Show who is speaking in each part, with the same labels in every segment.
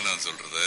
Speaker 1: என்ன நான் சொல்றது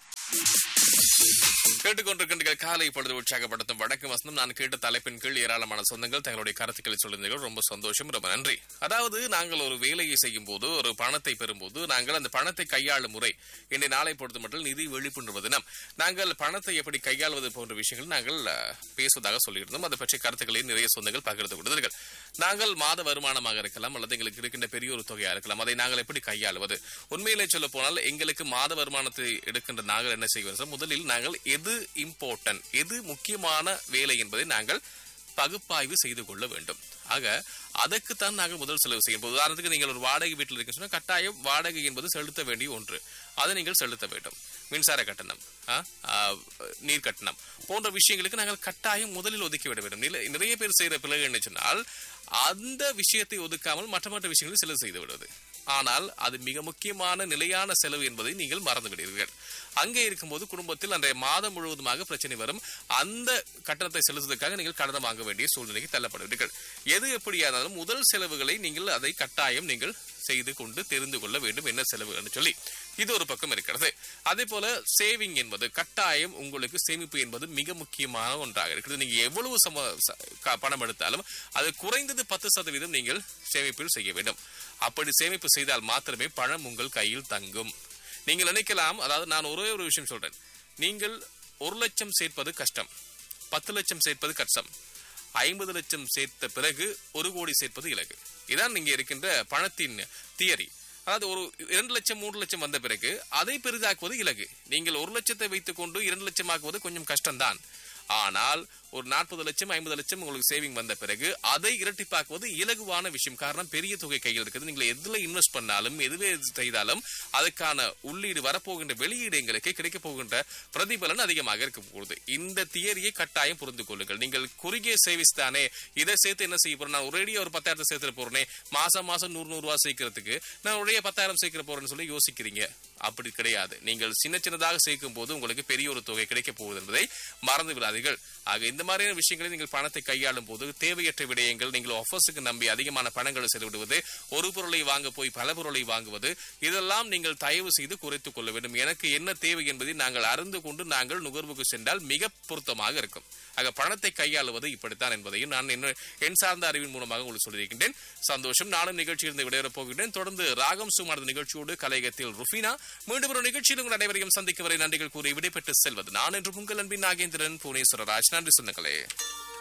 Speaker 2: கேட்டுக்கொண்டிருக்கின்ற காலை பொழுது உற்சாகப்படுத்தும் வடக்கு வசனம் நான் கேட்ட தலைப்பின் கீழ் ஏராளமான சொந்தங்கள் தங்களுடைய கருத்துக்களை சொல்லியிருந்தீர்கள் ரொம்ப சந்தோஷம் ரொம்ப நன்றி அதாவது நாங்கள் ஒரு வேலையை செய்யும் போது ஒரு பணத்தை பெறும்போது நாங்கள் அந்த பணத்தை கையாளும் முறை இன்றைய நாளை பொறுத்த மட்டும் நிதி விழிப்புணர்வு தினம் நாங்கள் பணத்தை எப்படி கையாள்வது போன்ற விஷயங்கள் நாங்கள் அஹ், பேசுவதாக சொல்லியிருந்தோம் அதை பற்றி கருத்துக்களை நிறைய சொந்தங்கள் பகிர்ந்து கொண்டார்கள் நாங்கள் மாத வருமானமாக இருக்கலாம் அல்லது எங்களுக்கு இருக்கின்ற பெரிய ஒரு தொகையா இருக்கலாம் அதை நாங்கள் எப்படி கையாளுவது உண்மையிலே சொல்ல போனால் எங்களுக்கு மாத வருமானத்தை எடுக்கின்ற நாங்கள் என்ன செய்வோம் என்றால், முதலில் நாங்கள் எது இம்பார்ட்டன்ட் எது முக்கியமான வேலை என்பதை நாங்கள் பகுப்பாய்வு செய்து கொள்ள வேண்டும் ஆக அதற்குத்தான் நாங்கள் முதல் செலவு செய்யும் போது உதாரணத்துக்கு நீங்கள் ஒரு வாடகை வீட்டில் இருக்க சொன்னா கட்டாயம் வாடகை என்பது செலுத்த வேண்டிய ஒன்று அதை நீங்கள் செலுத்த வேண்டும் மின்சார கட்டணம் ஆ, ஆ, நீர் கட்டணம் போன்ற விஷயங்களுக்கு நாங்கள் கட்டாயம் முதலில் ஒதுக்கி விட வேண்டும் நில- நிறைய பேர் செய்யற பிறகு என்ன சொன்னால் அந்த விஷயத்தை ஒதுக்காமல் மற்ற மற்ற விஷயங்களை செலவு செய்து விடுவது ஆனால் அது மிக முக்கியமான நிலையான செலவு என்பதை நீங்கள் மறந்து விடுவீர்கள் அங்கே இருக்கும்போது குடும்பத்தில் அன்றைய மாதம் முழுவதுமாக பிரச்சனை வரும் அந்த கட்டணத்தை செலுத்துவதற்காக நீங்கள் கடன் வாங்க வேண்டிய சூழ்நிலைக்கு தள்ளப்படுவீர்கள் எது எப்படியானாலும் முதல் செலவுகளை நீங்கள் அதை கட்டாயம் நீங்கள் செய்து கொண்டு தெரிந்து கொள்ள வேண்டும் என்ன செலவுன்னு சொல்லி இது ஒரு பக்கம் இருக்கிறது அதே போல சேவிங் என்பது கட்டாயம் உங்களுக்கு சேமிப்பு என்பது மிக முக்கியமான ஒன்றாக இருக்கிறது நீங்க எவ்வளவு சம ச- க- பணம் எடுத்தாலும் அது குறைந்தது பத்து சதவீதம் நீங்கள் சேமிப்பில் செய்ய வேண்டும் அப்படி சேமிப்பு செய்தால் மாத்திரமே பணம் உங்கள் கையில் தங்கும் நீங்கள் நினைக்கலாம் அதாவது நான் ஒரே ஒரு விஷயம் சொல்றேன் நீங்கள் ஒரு லட்சம் சேர்ப்பது கஷ்டம் பத்து லட்சம் சேர்ப்பது கஷ்டம் ஐம்பது லட்சம் சேர்த்த பிறகு ஒரு கோடி சேர்ப்பது இலகு இதான் இங்க இருக்கின்ற பணத்தின் தியரி அதாவது ஒரு இரண்டு லட்சம் மூன்று லட்சம் வந்த பிறகு அதை பெரிதாக்குவது இலகு நீங்கள் ஒரு லட்சத்தை வைத்துக் கொண்டு இரண்டு லட்சம் ஆக்குவது கொஞ்சம் கஷ்டம்தான் ஆனால் ஒரு நாற்பது லட்சம் ஐம்பது லட்சம் உங்களுக்கு சேவிங் வந்த பிறகு அதை இரட்டிப்பாக்குவது இலகுவான விஷயம் காரணம் பெரிய தொகை கையில் இருக்குது நீங்கள் எதுல இன்வெஸ்ட் பண்ணாலும் எதுவே செய்தாலும் அதுக்கான உள்ளீடு வரப்போகின்ற வெளியீடு எங்களுக்கு கிடைக்க போகின்ற பிரதிபலன் அதிகமாக இருக்க போகுது இந்த தியரியை கட்டாயம் புரிந்து கொள்ளுங்கள் நீங்கள் குறுகிய சேவிஸ் தானே இதை சேர்த்து என்ன செய்ய போறேன் நான் ஒரேடியா ஒரு பத்தாயிரத்தை சேர்த்துட்டு போறேனே மாசம் மாசம் நூறு நூறு ரூபாய் சேர்க்கறதுக்கு நான் ஒரே பத்தாயிரம் சேர்க்கிற போறேன்னு சொல்லி யோசிக்கிறீங்க அப்படி கிடையாது நீங்கள் சின்ன சின்னதாக சேர்க்கும் போது உங்களுக்கு பெரிய ஒரு தொகை கிடைக்க போகுது என்பதை மறந்து விடாதீர்கள் ஆக இந்த மாதிரியான விஷயங்களை நீங்கள் பணத்தை கையாளும் போது தேவையற்ற விடயங்கள் நீங்கள் ஆஃபர்ஸுக்கு நம்பி அதிகமான பணங்களை செலவிடுவது ஒரு பொருளை வாங்க போய் பல பொருளை வாங்குவது இதெல்லாம் நீங்கள் தயவு செய்து குறைத்துக் கொள்ள வேண்டும் எனக்கு என்ன தேவை என்பதை நாங்கள் அறிந்து கொண்டு நாங்கள் நுகர்வுக்கு சென்றால் மிக பொருத்தமாக இருக்கும் ஆக பணத்தை கையாளுவது இப்படித்தான் என்பதையும் நான் என்ன என் சார்ந்த அறிவின் மூலமாக உங்களுக்கு சொல்லியிருக்கின்றேன் சந்தோஷம் நானும் நிகழ்ச்சியிலிருந்து விடைபெறப் போகின்றேன் தொடர்ந்து ராகம் சுமார் நிகழ்ச்சியோடு கலையகத்தில் ருஃபினா மீண்டும் ஒரு நிகழ்ச்சியில் உங்கள் அனைவரையும் சந்திக்கும் வரை நன்றிகள் கூறி விடைபெற்று செல்வது நான் என்று உங்கள் அன்பின் நாகேந்திரன் புவனேஸ்வரராஜ் நன்றி சொன்னங்களே